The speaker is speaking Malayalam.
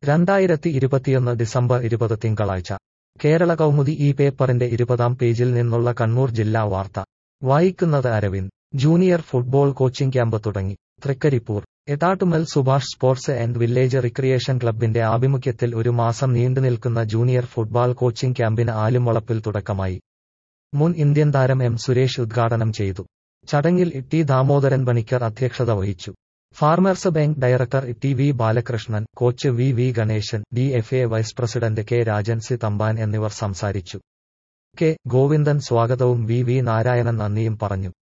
രണ്ടായിരത്തി ഇരുപത്തിയൊന്ന് ഡിസംബർ ഇരുപത് തിങ്കളാഴ്ച കേരള കൗമുദി ഈ പേപ്പറിന്റെ ഇരുപതാം പേജിൽ നിന്നുള്ള കണ്ണൂർ ജില്ലാ വാർത്ത വായിക്കുന്നത് Aravind junior football coaching camp തുടങ്ങി Thrikaripur Edattumal Subhash sports and village recreation ക്ലബിന്റെ ആഭിമുഖ്യത്തിൽ ഒരു മാസം നീണ്ടുനിൽക്കുന്ന ജൂനിയർ ഫുട്ബോൾ കോച്ചിംഗ് ക്യാമ്പിന് ആലുംവളപ്പിൽ തുടക്കമായി മുൻ ഇന്ത്യൻ താരം എം സുരേഷ് ഉദ്ഘാടനം ചെയ്തു ചടങ്ങിൽ ടി ദാമോദരൻ പണിക്കർ അധ്യക്ഷത വഹിച്ചു farmers bank director T V Balakrishnan coach V V Ganesan D F A vice president K Rajan C Thampan എന്നിവർ സംസാരിച്ചു കെ ഗോവിന്ദൻ സ്വാഗതവും വി വി നാരായണൻ നന്ദിയും പറഞ്ഞു